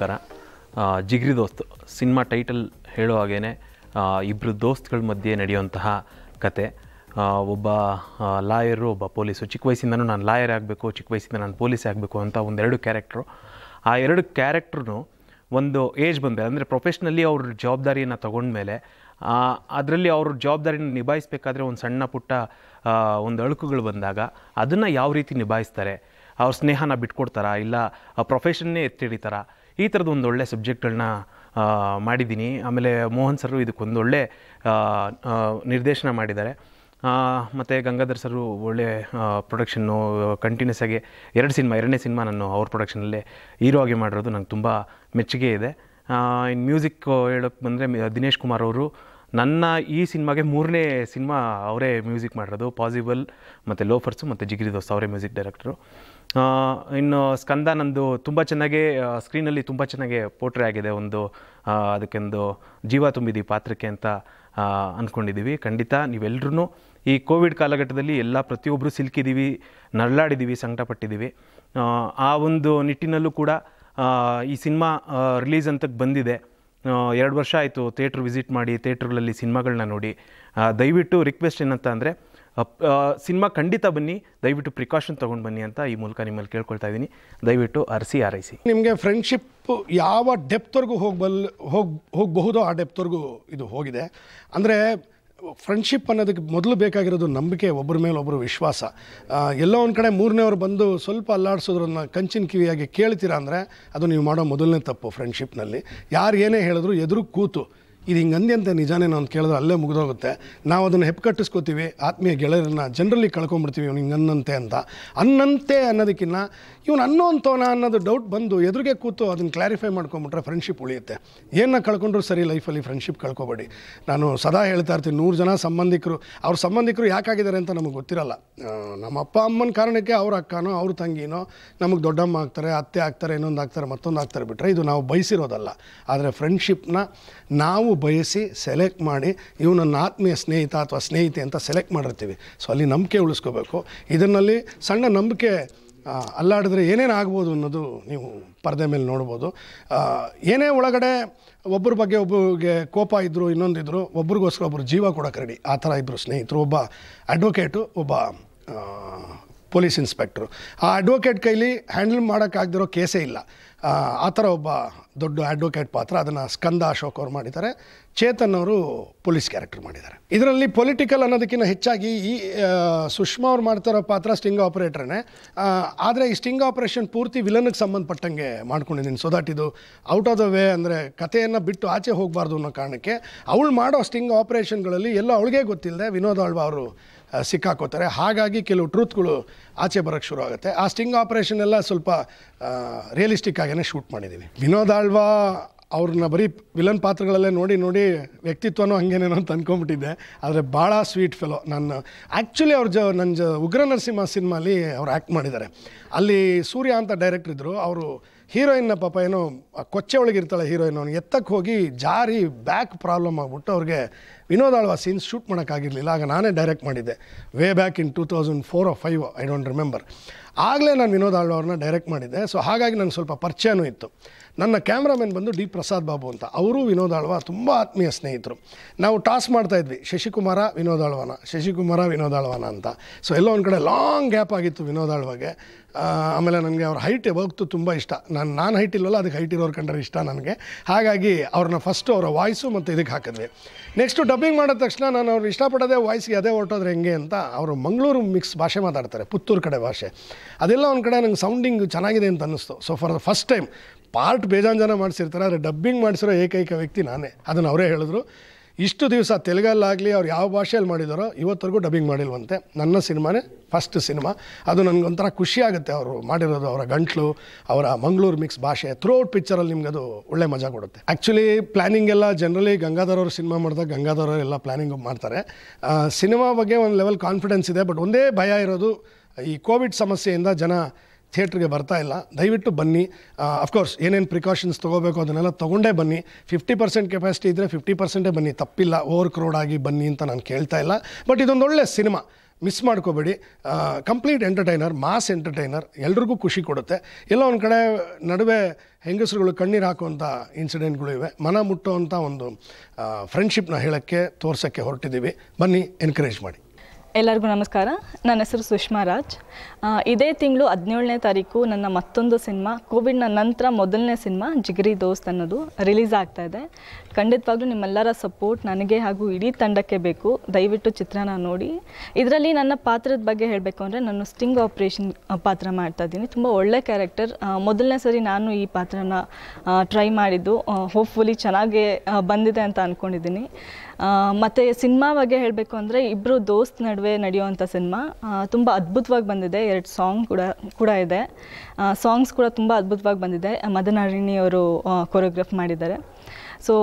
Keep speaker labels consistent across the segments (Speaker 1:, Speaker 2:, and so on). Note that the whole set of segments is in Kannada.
Speaker 1: ನಮಸ್ಕಾರ ಆ, ಜಿಗ್ರಿ ದೋಸ್ತ್ ಸಿನಿಮಾ ಟೈಟಲ್ ಹೇಳೋ ಹಾಗೇ ಇಬ್ಬರು ದೋಸ್ತ್ಗಳ ಮಧ್ಯೆ ನಡೆಯುವಂತಹ ಕತೆ ಆ, ಒಬ್ಬ ಲಾಯರು ಒಬ್ಬ ಪೊಲೀಸು ಚಿಕ್ಕ ವಯಸ್ಸಿಂದನೂ ನಾನು ಲಾಯರ್ ಆಗಬೇಕು ಚಿಕ್ಕ ವಯಸ್ಸಿಂದ ನಾನು ಪೊಲೀಸ್ ಆಗಬೇಕು ಅಂತ ಒಂದೆರಡು ಕ್ಯಾರೆಕ್ಟ್ರು ಆ ಎರಡು ಕ್ಯಾರೆಕ್ಟ್ರು ಒಂದು ಏಜ್ ಬಂದಮೇಲೆ ಅಂದರೆ ಪ್ರೊಫೆಷ್ನಲ್ಲಿ ಅವ್ರ ಜವಾಬ್ದಾರಿಯನ್ನು ತಗೊಂಡ್ಮೇಲೆ ಅದರಲ್ಲಿ ಅವ್ರ ಜವಾಬ್ದಾರಿನ ನಿಭಾಯಿಸಬೇಕಾದ್ರೆ ಒಂದು ಸಣ್ಣ ಪುಟ್ಟ ಆ, ಒಂದು ಅಳುಕುಗಳು ಬಂದಾಗ ಅದನ್ನು ಯಾವ ರೀತಿ ನಿಭಾಯಿಸ್ತಾರೆ ಅವ್ರ ಸ್ನೇಹನ ಬಿಟ್ಕೊಡ್ತಾರಾ ಇಲ್ಲ ಆ ಪ್ರೊಫೆಷನ್ನೇ ಎತ್ತಿಡಿತಾರಾ ಈ ಥರದ ಒಂದು ಒಳ್ಳೆ ಸಬ್ಜೆಕ್ಟ್ಗಳನ್ನ ಮಾಡಿದ್ದೀನಿ ಆಮೇಲೆ ಮೋಹನ್ ಸರು ಇದಕ್ಕೊಂದು ಒಳ್ಳೆ ಆ, ಆ, ನಿರ್ದೇಶನ ಮಾಡಿದ್ದಾರೆ ಮತ್ತು ಗಂಗಾಧರ್ ಸರು ಒಳ್ಳೆ ಪ್ರೊಡಕ್ಷನ್ನು ಕಂಟಿನ್ಯೂಸ್ ಆಗಿ ಎರಡು ಸಿನಿಮಾ ಎರಡನೇ ಸಿನಿಮಾ ನಾನು ಅವ್ರ ಪ್ರೊಡಕ್ಷನಲ್ಲೇ ಹೀರೋ ಆಗಿ ಮಾಡಿರೋದು ನಂಗೆ ತುಂಬ ಮೆಚ್ಚುಗೆ ಇದೆ ಇನ್ನು ಮ್ಯೂಸಿಕ್ ಹೇಳೋಕ್ಕೆ ಬಂದರೆ ದಿನೇಶ್ ಕುಮಾರ್ ಅವರು ನನ್ನ ಈ ಸಿನಿಮಾಗೆ ಮೂರನೇ ಸಿನಿಮಾ ಅವರೇ ಮ್ಯೂಸಿಕ್ ಮಾಡಿರೋದು ಪಾಸಿಬಲ್ ಮತ್ತು ಲೋಫರ್ಸು ಮತ್ತು ಜಿಗಿರಿ ದೋಸ್ತ್ ಅವರೇ ಮ್ಯೂಸಿಕ್ ಡೈರೆಕ್ಟ್ರು ಇನ್ನು ಸ್ಕಂದ ನಂದು ತುಂಬ ಚೆನ್ನಾಗೇ ಸ್ಕ್ರೀನಲ್ಲಿ ತುಂಬ ಚೆನ್ನಾಗಿ ಪೋಟ್ರೆ ಆಗಿದೆ ಒಂದು ಆ, ಅದಕ್ಕೊಂದು ಜೀವ ತುಂಬಿದ್ದೀವಿ ಪಾತ್ರಕ್ಕೆ ಅಂತ ಆ, ಅಂದ್ಕೊಂಡಿದ್ದೀವಿ ಖಂಡಿತ ನೀವೆಲ್ಲರೂ ಈ ಕೋವಿಡ್ ಕಾಲಘಟ್ಟದಲ್ಲಿ ಎಲ್ಲ ಪ್ರತಿಯೊಬ್ಬರು ಸಿಲುಕಿದ್ದೀವಿ ನರಳಾಡಿದ್ದೀವಿ ಸಂಕಟಪಟ್ಟಿದ್ದೀವಿ ಆ, ಆ ಒಂದು ನಿಟ್ಟಿನಲ್ಲೂ ಕೂಡ ಆ, ಈ ಸಿನಿಮಾ ರಿಲೀಸ್ ಅಂತ ಬಂದಿದೆ ಎರಡು ವರ್ಷ ಆಯಿತು ಥಿಯೇಟ್ರ್ ವಿಸಿಟ್ ಮಾಡಿ ಥಿಯೇಟ್ರ್ಗಳಲ್ಲಿ ಸಿನಿಮಾಗಳನ್ನ ನೋಡಿ ಆ, ದಯವಿಟ್ಟು ರಿಕ್ವೆಸ್ಟ್ ಏನಂತ ಅಂದರೆ ಸಿನಿಮಾ ಖಂಡಿತ ಬನ್ನಿ ದಯವಿಟ್ಟು ಪ್ರಿಕಾಷನ್ ತೊಗೊಂಡು ಬನ್ನಿ ಅಂತ ಈ ಮೂಲಕ ನಿಮ್ಮಲ್ಲಿ ಕೇಳ್ಕೊಳ್ತಾ ಇದ್ದೀನಿ ದಯವಿಟ್ಟು ಅರಸಿ ಆರೈಸಿ
Speaker 2: ನಿಮಗೆ ಫ್ರೆಂಡ್ಶಿಪ್ ಯಾವ ಡೆಪ್ತ್ವರೆಗೂ ಹೋಗ್ಬಲ್ ಹೋಗಿ ಹೋಗಬಹುದೋ ಆ ಡೆಪ್ತ್ವರೆಗೂ ಇದು ಹೋಗಿದೆ ಅಂದರೆ ಫ್ರೆಂಡ್ಶಿಪ್ ಅನ್ನೋದಕ್ಕೆ ಮೊದಲು ಬೇಕಾಗಿರೋದು ನಂಬಿಕೆ ಒಬ್ಬರ ಮೇಲೆ ಒಬ್ಬರು ವಿಶ್ವಾಸ ಆ, ಎಲ್ಲೋ ಒಂದು ಕಡೆ ಮೂರನೇವ್ರು ಬಂದು ಸ್ವಲ್ಪ ಅಲ್ಲಾಡಿಸೋದ್ರನ್ನ ಕಂಚಿನ ಕಿವಿಯಾಗಿ ಕೇಳ್ತೀರಾ ಅಂದರೆ ಅದು ನೀವು ಮಾಡೋ ಮೊದಲನೇ ತಪ್ಪು ಫ್ರೆಂಡ್ಶಿಪ್ನಲ್ಲಿ ಯಾರು ಏನೇ ಹೇಳಿದ್ರು ಎದುರು ಕೂತು ಇದು ಹಿಂಗೆ ಅಂದೆ ಅಂತ ನಿಜಾನೇನೋ ಅಂತ ಕೇಳಿದ್ರೆ ಅಲ್ಲೇ ಮುಗಿದೋಗುತ್ತೆ ನಾವು ಅದನ್ನು ಹೆಪ್ಪುಕಟ್ಟಿಸ್ಕೋತೀವಿ ಆತ್ಮೀಯ ಗೆಳೆಯರನ್ನ ಜನರಲಿ ಕಳ್ಕೊಂಬಿಡ್ತೀವಿ ಇವ್ನು ಹಿಂಗೆ ಅನ್ನಂತೆ ಅಂತ ಅನ್ನಂತೆ ಅನ್ನೋದಕ್ಕಿಂತ ಇವನು ಅನ್ನೋ ಅಂತವನ ಅನ್ನೋದು ಡೌಟ್ ಬಂದು ಎದುರಿಗೆ ಕೂತು ಅದನ್ನು ಕ್ಲಾರಿಫೈ ಮಾಡ್ಕೊಂಬಿಟ್ರೆ ಫ್ರೆಂಡ್ಶಿಪ್ ಉಳಿಯುತ್ತೆ ಏನನ್ನ ಕಳ್ಕೊಂಡ್ರು ಸರಿ ಲೈಫಲ್ಲಿ ಫ್ರೆಂಡ್ಶಿಪ್ ಕಳ್ಕೊಬೇಡಿ ನಾನು ಸದಾ ಹೇಳ್ತಾ ಇರ್ತೀನಿ ನೂರು ಜನ ಸಂಬಂಧಿಕರು ಅವ್ರ ಸಂಬಂಧಿಕರು ಯಾಕಾಗಿದ್ದಾರೆ ಅಂತ ನಮಗೆ ಗೊತ್ತಿರಲ್ಲ ಆ, ನಮ್ಮ ಅಪ್ಪ ಅಮ್ಮನ ಕಾರಣಕ್ಕೆ ಅವ್ರ ಅಕ್ಕನೋ ಅವ್ರ ತಂಗಿನೋ ನಮಗೆ ದೊಡ್ಡಮ್ಮ ಆಗ್ತಾರೆ ಅತ್ತೆ ಆಗ್ತಾರೆ ಇನ್ನೊಂದು ಆಗ್ತಾರೆ ಮತ್ತೊಂದು ಆಗ್ತಾರೆ ಬಿಟ್ಟರೆ ಇದು ನಾವು ಬಯಸಿರೋದಲ್ಲ ಆದರೆ ಫ್ರೆಂಡ್ಶಿಪ್ನ ನಾವು ಬಯಸಿ ಸೆಲೆಕ್ಟ್ ಮಾಡಿ ಇವು ನನ್ನ ಆತ್ಮೀಯ ಸ್ನೇಹಿತ ಅಥವಾ ಸ್ನೇಹಿತೆ ಅಂತ ಸೆಲೆಕ್ಟ್ ಮಾಡಿರ್ತೀವಿ ಸೊ ಅಲ್ಲಿ ನಂಬಿಕೆ ಉಳಿಸ್ಕೋಬೇಕು ಇದರಲ್ಲಿ ಸಣ್ಣ ನಂಬಿಕೆ ಆ, ಅಲ್ಲಾಡಿದ್ರೆ ಏನೇನು ಆಗ್ಬೋದು ಅನ್ನೋದು ನೀವು ಪರದೆ ಮೇಲೆ ನೋಡ್ಬೋದು ಆ, ಏನೇ ಒಳಗಡೆ ಒಬ್ಬರ ಬಗ್ಗೆ ಒಬ್ಬರಿಗೆ ಕೋಪ ಇದ್ದರು ಇನ್ನೊಂದಿದ್ರು ಒಬ್ರಿಗೋಸ್ಕರ ಒಬ್ಬರು ಜೀವ ಕೊಡೋಕೆ ರೆಡಿ ಆ ಥರ ಇಬ್ಬರು ಸ್ನೇಹಿತರು ಒಬ್ಬ ಅಡ್ವೊಕೇಟು ಒಬ್ಬ ಆ, ಪೊಲೀಸ್ ಇನ್ಸ್ಪೆಕ್ಟ್ರು ಆ ಅಡ್ವೊಕೇಟ್ ಕೈಲಿ ಹ್ಯಾಂಡಲ್ ಮಾಡೋಕ್ಕಾಗದಿರೋ ಕೇಸೇ ಇಲ್ಲ ಆ, ಆ ಥರ ಒಬ್ಬ ದೊಡ್ಡ ಅಡ್ವೊಕೇಟ್ ಪಾತ್ರ ಅದನ್ನು ಸ್ಕಂದ ಅಶೋಕ್ ಅವ್ರು ಮಾಡಿದ್ದಾರೆ ಚೇತನ್ ಅವರು ಪೊಲೀಸ್ ಕ್ಯಾರೆಕ್ಟರ್ ಮಾಡಿದ್ದಾರೆ ಇದರಲ್ಲಿ ಪೊಲಿಟಿಕಲ್ ಅನ್ನೋದಕ್ಕಿಂತ ಹೆಚ್ಚಾಗಿ ಈ ಆ, ಸುಷ್ಮಾ ಅವ್ರು ಮಾಡ್ತಿರೋ ಪಾತ್ರ ಸ್ಟಿಂಗ್ ಆಪರೇಟ್ರೇ ಆದರೆ ಈ ಸ್ಟಿಂಗ್ ಆಪರೇಷನ್ ಪೂರ್ತಿ ವಿಲನ್ಗೆ ಸಂಬಂಧಪಟ್ಟಂಗೆ ಮಾಡ್ಕೊಂಡಿದ್ದೀನಿ ಸೊ ದಟ್ ಇದು ಔಟ್ ಆಫ್ ದ ವೇ ಅಂದರೆ ಕಥೆಯನ್ನು ಬಿಟ್ಟು ಆಚೆ ಹೋಗಬಾರ್ದು ಅನ್ನೋ ಕಾರಣಕ್ಕೆ ಅವಳು ಮಾಡೋ ಸ್ಟಿಂಗ್ ಆಪರೇಷನ್ಗಳಲ್ಲಿ ಎಲ್ಲೋ ಅವಳಿಗೆ ಗೊತ್ತಿಲ್ಲದೆ ವಿನೋದ್ ಆಳ್ವ ಅವರು ಆ, ಸಿಕ್ಕಾಕೋತಾರೆ ಹಾಗಾಗಿ ಕೆಲವು ಟ್ರೂತ್ಗಳು ಆಚೆ ಬರೋಕ್ಕೆ ಶುರು ಆಗುತ್ತೆ ಆ ಸ್ಟಿಂಗ್ ಆಪರೇಷನ್ ಎಲ್ಲ ಸ್ವಲ್ಪ ರಿಯಲಿಸ್ಟಿಕ್ ಆಗೇ ಶೂಟ್ ಮಾಡಿದ್ದೀವಿ ವಿನೋದ್ ಆಳ್ವಾ ಅವ್ರನ್ನ ಬರೀ ವಿಲನ್ ಪಾತ್ರಗಳಲ್ಲೇ ನೋಡಿ ನೋಡಿ ವ್ಯಕ್ತಿತ್ವನೂ ಹಂಗೇನೇನೋ ಅಂತ ಅಂದ್ಕೊಂಬಿಟ್ಟಿದ್ದೆ ಆದರೆ ಭಾಳ ಸ್ವೀಟ್ ಫೆಲೋ ನಾನು ಆ್ಯಕ್ಚುಲಿ ಅವ್ರ ಜ ನನ್ನ ಜ ಉಗ್ರ ನರಸಿಂಹ ಸಿನಿಮಾಲಿ ಅವ್ರು ಆ್ಯಕ್ಟ್ ಮಾಡಿದ್ದಾರೆ ಅಲ್ಲಿ ಸೂರ್ಯ ಅಂತ ಡೈರೆಕ್ಟ್ರ್ ಇದ್ದರು ಅವರು ಹೀರೋಯಿನ್ನ ಪಾಪ ಏನೋ ಆ ಕೊಚ್ಚೆ ಒಳಗೆ ಇರ್ತಾಳೆ ಹೀರೋಯಿನ್ ಅವ್ನು ಎತ್ತಕ್ಕೆ ಹೋಗಿ ಜಾರಿ ಬ್ಯಾಕ್ ಪ್ರಾಬ್ಲಮ್ ಆಗ್ಬಿಟ್ಟು ಅವ್ರಿಗೆ ವಿನೋದ್ ಆಳ್ವ ಸೀನ್ಸ್ ಶೂಟ್ ಮಾಡೋಕ್ಕಾಗಿರಲಿಲ್ಲ ಆಗ ನಾನೇ ಡೈರೆಕ್ಟ್ ಮಾಡಿದ್ದೆ way back in two thousand four or five I don't remember ಆಗಲೇ ನಾನು ವಿನೋದ್ ಆಳ್ವ ಅವ್ರನ್ನ ಡೈರೆಕ್ಟ್ ಮಾಡಿದ್ದೆ ಸೊ ಹಾಗಾಗಿ ನನಗೆ ಸ್ವಲ್ಪ ಪರಿಚಯನೂ ಇತ್ತು ನನ್ನ ಕ್ಯಾಮ್ರಾಮನ್ ಬಂದು ಡಿ ಪ್ರಸಾದ್ ಬಾಬು ಅಂತ ಅವರು ವಿನೋದ್ ಆಳ್ವ ತುಂಬ ಆತ್ಮೀಯ ಸ್ನೇಹಿತರು ನಾವು ಟಾಸ್ ಮಾಡ್ತಾ ಇದ್ವಿ ಶಶಿಕುಮಾರ ವಿನೋದ್ ಆಳ್ವನ ಶಶಿಕುಮಾರ ವಿನೋದ್ ಆಳ್ವನ ಅಂತ ಸೊ ಎಲ್ಲೋ ಒಂದು ಕಡೆ ಲಾಂಗ್ ಗ್ಯಾಪ್ ಆಗಿತ್ತು ವಿನೋದ್ ಆಳ್ವಾಗೆ ಆ, ಆಮೇಲೆ ನನಗೆ ಅವ್ರ ಹೈಟ್ ಯಾವತ್ತೂ ತುಂಬ ಇಷ್ಟ ನಾನು ನಾನು ಹೈಟ್ ಇಲ್ವಲ್ಲ ಅದಕ್ಕೆ ಹೈಟ್ ಇರೋರು ಕಂಡ್ರೆ ಇಷ್ಟ ನನಗೆ ಹಾಗಾಗಿ ಅವ್ರನ್ನ ಫಸ್ಟು ಅವರ ವಾಯ್ಸು ಮತ್ತು ಇದಕ್ಕೆ ಹಾಕಿದ್ವಿ ನೆಕ್ಸ್ಟು ಡಬ್ಬಿಂಗ್ ಮಾಡಿದ ತಕ್ಷಣ ನಾನು ಅವ್ರು ಇಷ್ಟಪಡೋದೇ ವಾಯ್ಸ್ಗೆ ಅದೇ ಹೊರಟೋದ್ರೆ ಹೆಂಗೆ ಅಂತ ಅವರು ಮಂಗಳೂರು ಮಿಕ್ಸ್ ಭಾಷೆ ಮಾತಾಡ್ತಾರೆ ಪುತ್ತೂರು ಕಡೆ ಭಾಷೆ ಅದೆಲ್ಲ ಒಂದು ಕಡೆ ನಂಗೆ ಸೌಂಡಿಂಗ್ ಚೆನ್ನಾಗಿದೆ ಅಂತ ಅನ್ನಿಸ್ತು so for the first time part ಬೇಜಾನ್ ಜನ ಮಾಡಿಸಿರ್ತಾರೆ ಆದರೆ ಡಬ್ಬಿಂಗ್ ಮಾಡಿಸಿರೋ ಏಕೈಕ ವ್ಯಕ್ತಿ ನಾನೇ ಅದನ್ನು ಅವರೇ ಹೇಳಿದ್ರು ಇಷ್ಟು ದಿವಸ ತೆಲುಗಲ್ಲಾಗಲಿ ಅವ್ರು ಯಾವ ಭಾಷೆಯಲ್ಲಿ ಮಾಡಿದಾರೋ ಇವತ್ತರೆಗೂ ಡಬ್ಬಿಂಗ್ ಮಾಡಿಲ್ವಂತೆ ನನ್ನ ಸಿನಿಮಾನೇ ಫಸ್ಟ್ ಸಿನಿಮಾ ಅದು ನನಗೊಂಥರ ಖುಷಿ ಆಗುತ್ತೆ ಅವರು ಮಾಡಿರೋದು ಅವರ ಗಂಟ್ಲು ಅವರ ಮಂಗಳೂರು ಮಿಕ್ಸ್ ಭಾಷೆ ಥ್ರೂ ಔಟ್ ಪಿಕ್ಚರಲ್ಲಿ ನಿಮ್ಗೆ ಅದು ಒಳ್ಳೆ ಮಜಾ ಕೊಡುತ್ತೆ ಆ್ಯಕ್ಚುಲಿ ಪ್ಲ್ಯಾನಿಂಗ್ ಎಲ್ಲ ಜನರಲಿ ಗಂಗಾಧರ್ ಅವರು ಸಿನಿಮಾ ಮಾಡಿದಾಗ ಗಂಗಾಧರ್ ಅವರು ಎಲ್ಲ ಪ್ಲ್ಯಾನಿಂಗ್ ಮಾಡ್ತಾರೆ ಸಿನಿಮಾ ಬಗ್ಗೆ ಒಂದು ಲೆವೆಲ್ ಕಾನ್ಫಿಡೆನ್ಸ್ ಇದೆ ಬಟ್ ಒಂದೇ ಭಯ ಇರೋದು ಈ ಕೋವಿಡ್ ಸಮಸ್ಯೆಯಿಂದ ಜನ ಥಿಯೇಟ್ರಿಗೆ ಬರ್ತಾ ಇಲ್ಲ ದಯವಿಟ್ಟು ಬನ್ನಿ ಅಫ್ಕೋರ್ಸ್ ಏನೇನು ಪ್ರಿಕಾಷನ್ಸ್ ತೊಗೋಬೇಕು ಅದನ್ನೆಲ್ಲ ತೊಗೊಂಡೇ ಬನ್ನಿ ಫಿಫ್ಟಿ ಪರ್ಸೆಂಟ್ ಕೆಪಾಸಿಟಿ ಇದ್ದರೆ ಫಿಫ್ಟಿ ಪರ್ಸೆಂಟೇ ಬನ್ನಿ ತಪ್ಪಿಲ್ಲ ಓವರ್ ಕ್ರೌಡ್ ಆಗಿ ಬನ್ನಿ ಅಂತ ನಾನು ಕೇಳ್ತಾ ಇಲ್ಲ ಬಟ್ ಇದೊಂದು ಒಳ್ಳೆ ಸಿನಿಮಾ ಮಿಸ್ ಮಾಡ್ಕೋಬೇಡಿ ಕಂಪ್ಲೀಟ್ ಎಂಟರ್ಟೈನರ್ ಮಾಸ್ ಎಂಟರ್ಟೈನರ್ ಎಲ್ರಿಗೂ ಖುಷಿ ಕೊಡುತ್ತೆ ಎಲ್ಲೋ ಒಂದು ಕಡೆ ನಡುವೆ ಹೆಂಗಸರುಗಳು ಕಣ್ಣೀರು ಹಾಕುವಂಥ ಇನ್ಸಿಡೆಂಟ್ಗಳು ಇವೆ ಮನ ಮುಟ್ಟುವಂಥ ಒಂದು ಫ್ರೆಂಡ್ಶಿಪ್ನ ಹೇಳೋಕ್ಕೆ ತೋರ್ಸೋಕ್ಕೆ ಹೊರಟಿದ್ದೀವಿ ಬನ್ನಿ ಎನ್ಕರೇಜ್ ಮಾಡಿ
Speaker 3: ಎಲ್ಲರಿಗೂ ನಮಸ್ಕಾರ ನನ್ನ ಹೆಸರು ಸುಷ್ಮಾ ರಾಜ್ ಆ, ಇದೇ ತಿಂಗಳು ಹದಿನೇಳನೇ ತಾರೀಕು ನನ್ನ ಮತ್ತೊಂದು ಸಿನಿಮಾ ಕೋವಿಡ್ನ ನಂತರ ಮೊದಲನೇ ಸಿನಿಮಾ ಜಿಗರಿ ದೋಸ್ತ್ ಅನ್ನೋದು ರಿಲೀಸ್ ಆಗ್ತಾ ಇದೆ ಖಂಡಿತವಾಗ್ಲೂ ನಿಮ್ಮೆಲ್ಲರ ಸಪೋರ್ಟ್ ನನಗೆ ಹಾಗೂ ಇಡೀ ತಂಡಕ್ಕೆ ಬೇಕು ದಯವಿಟ್ಟು ಚಿತ್ರನ ನೋಡಿ ಇದರಲ್ಲಿ ನನ್ನ ಪಾತ್ರದ ಬಗ್ಗೆ ಹೇಳಬೇಕು ಅಂದರೆ ನಾನು ಸ್ಟಿಂಗ್ ಆಪ್ರೇಷನ್ ಪಾತ್ರ ಮಾಡ್ತಾ ಇದ್ದೀನಿ ತುಂಬ ಒಳ್ಳೆ ಕ್ಯಾರೆಕ್ಟರ್ ಮೊದಲನೇ ಸರಿ ನಾನು ಈ ಪಾತ್ರನ ಟ್ರೈ ಮಾಡಿದ್ದು ಹೋಪ್ಫುಲಿ ಚೆನ್ನಾಗೇ ಆ, ಬಂದಿದೆ ಅಂತ ಅಂದ್ಕೊಂಡಿದ್ದೀನಿ ಮತ್ತು ಸಿನಿಮಾ ಬಗ್ಗೆ ಹೇಳಬೇಕು ಅಂದರೆ ಇಬ್ಬರು ದೋಸ್ತ್ ನಡುವೆ ನಡೆಯುವಂಥ ಸಿನಿಮಾ ತುಂಬ ಅದ್ಭುತವಾಗಿ ಬಂದಿದೆ ಎರಡು ಸಾಂಗ್ ಕೂಡ ಕೂಡ ಇದೆ ಸಾಂಗ್ಸ್ ಕೂಡ ತುಂಬ ಅದ್ಭುತವಾಗಿ ಬಂದಿದೆ ಮದನ್ ಹರಿಣಿ ಅವರು ಕೊರಿಯೋಗ್ರಾಫ್ ಮಾಡಿದ್ದಾರೆ ಸೊ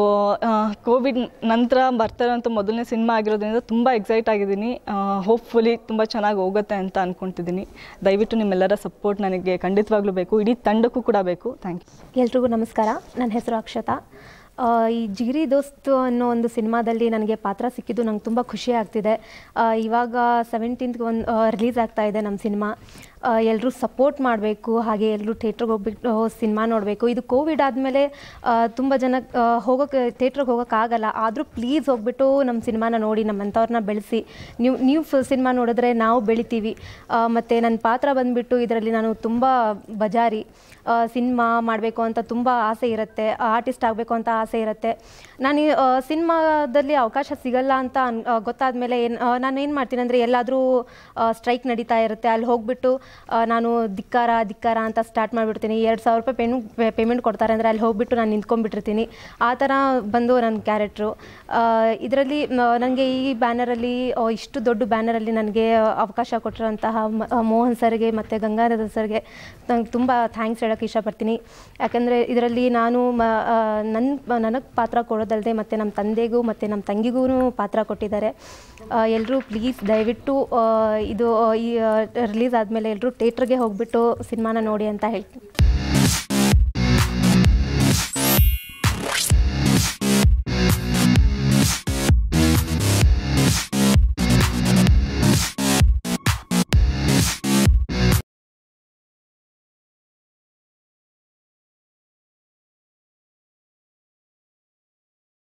Speaker 3: ಕೋವಿಡ್ ನಂತರ ಬರ್ತಾ ಇರೋಂಥ ಮೊದಲನೇ ಸಿನಿಮಾ ಆಗಿರೋದ್ರಿಂದ ತುಂಬ ಎಕ್ಸೈಟ್ ಆಗಿದ್ದೀನಿ ಹೋಪ್ಫುಲಿ ತುಂಬ ಚೆನ್ನಾಗಿ ಹೋಗುತ್ತೆ ಅಂತ ಅಂದ್ಕೊತಿದ್ದೀನಿ ದಯವಿಟ್ಟು ನಿಮ್ಮೆಲ್ಲರ ಸಪೋರ್ಟ್ ನನಗೆ ಖಂಡಿತವಾಗ್ಲೂ ಬೇಕು ಇಡೀ ತಂಡಕ್ಕೂ ಕೂಡ ಬೇಕು ಥ್ಯಾಂಕ್ ಯು
Speaker 4: ಎಲ್ರಿಗೂ ನಮಸ್ಕಾರ ನನ್ನ ಹೆಸರು ಅಕ್ಷತಾ ಆ, ಈ ಜಿಗಿರಿ ದೋಸ್ತು ಅನ್ನೋ ಒಂದು ಸಿನಿಮಾದಲ್ಲಿ ನನಗೆ ಪಾತ್ರ ಸಿಕ್ಕಿದ್ದು ನಂಗೆ ತುಂಬ ಖುಷಿ ಆಗ್ತಿದೆ ಆ, ಇವಾಗ ಸೆವೆಂಟೀನ್ತ್ಗೆ ಒಂದು ರಿಲೀಸ್ ಆಗ್ತಾ ಇದೆ ನಮ್ಮ ಸಿನಿಮಾ ಎಲ್ಲರೂ ಸಪೋರ್ಟ್ ಮಾಡಬೇಕು ಹಾಗೆ ಎಲ್ಲರೂ ಥಿಯೇಟ್ರಿಗೆ ಹೋಗ್ಬಿಟ್ಟು ಸಿನಿಮಾ ನೋಡಬೇಕು ಇದು ಕೋವಿಡ್ ಆದಮೇಲೆ ತುಂಬ ಜನ ಆ, ಹೋಗೋಕ್ಕೆ ಥಿಯೇಟ್ರಿಗೆ ಹೋಗೋಕ್ಕಾಗಲ್ಲ ಆದರೂ ಪ್ಲೀಸ್ ಹೋಗ್ಬಿಟ್ಟು ನಮ್ಮ ಸಿನಿಮಾನ ನೋಡಿ ನಮ್ಮಂಥವ್ರನ್ನ ಬೆಳೆಸಿ ನೀವು ನೀವು ಸಿನಿಮಾ ನೋಡಿದ್ರೆ ನಾವು ಬೆಳಿತೀವಿ ಮತ್ತು ನನ್ನ ಪಾತ್ರ ಬಂದುಬಿಟ್ಟು ಇದರಲ್ಲಿ ನಾನು ತುಂಬ ಬಜಾರಿ ಸಿನಿಮಾ ಮಾಡಬೇಕು ಅಂತ ತುಂಬ ಆಸೆ ಇರುತ್ತೆ ಆರ್ಟಿಸ್ಟ್ ಆಗಬೇಕು ಅಂತ ಆಸೆ ಇರುತ್ತೆ ನಾನು ಈ, ಆ, ಸಿನಿಮಾದಲ್ಲಿ ಅವಕಾಶ ಸಿಗಲ್ಲ ಅಂತ ಅನ್ ಗೊತ್ತಾದ ಮೇಲೆ ಏನು ನಾನು ಏನು ಮಾಡ್ತೀನಿ ಅಂದರೆ ಎಲ್ಲಾದರೂ ಸ್ಟ್ರೈಕ್ ನಡೀತಾ ಇರುತ್ತೆ ಅಲ್ಲಿ ಹೋಗ್ಬಿಟ್ಟು ಆ, ನಾನು ಧಿಕ್ಕಾರ ಧಿಕ್ಕಾರ ಅಂತ ಸ್ಟಾರ್ಟ್ ಮಾಡಿಬಿಡ್ತೀನಿ ಎರಡು ಸಾವಿರ ರೂಪಾಯಿ ಪೇಮೆಂಟ್ ಪೇಮೆಂಟ್ ಕೊಡ್ತಾರೆ ಅಂದರೆ ಅಲ್ಲಿ ಹೋಗ್ಬಿಟ್ಟು ನಾನು ನಿಂತ್ಕೊಂಡ್ಬಿಟ್ಟಿರ್ತೀನಿ ಆ ಥರ ಬಂದು ನನ್ನ ಕ್ಯಾರೆಕ್ಟ್ರು ಇದರಲ್ಲಿ ನನಗೆ ಈ ಬ್ಯಾನರಲ್ಲಿ ಇಷ್ಟು ದೊಡ್ಡ ಬ್ಯಾನರಲ್ಲಿ ನನಗೆ ಅವಕಾಶ ಕೊಟ್ಟಿರೋಂತಹ ಮ- ಆ, ಮೋಹನ್ ಸರ್ಗೆ ಮತ್ತು ಗಂಗಾಧರ ಸರ್ಗೆ ನಂಗೆ ತುಂಬ ಥ್ಯಾಂಕ್ಸ್ ಹೇಳೋಕ್ಕೆ ಇಷ್ಟಪಡ್ತೀನಿ ಯಾಕಂದರೆ ಇದರಲ್ಲಿ ನಾನು ಮ ನನ್ನ ನನಗೆ ಪಾತ್ರ ಕೊಡೋದಲ್ಲದೆ ಮತ್ತು ನಮ್ಮ ತಂದೆಗೂ ಮತ್ತು ನಮ್ಮ ತಂಗಿಗೂ ಪಾತ್ರ ಕೊಟ್ಟಿದ್ದಾರೆ ಎಲ್ಲರೂ ಪ್ಲೀಸ್ ದಯವಿಟ್ಟು ಆ, ಇದು ಆ, ಈ ರಿಲೀಸ್ ಆದಮೇಲೆ ಎಲ್ಲರೂ ಥಿಯೇಟ್ರಿಗೆ ಹೋಗ್ಬಿಟ್ಟು ಸಿನಿಮಾನ ನೋಡಿ ಅಂತ ಹೇಳ್ತೀನಿ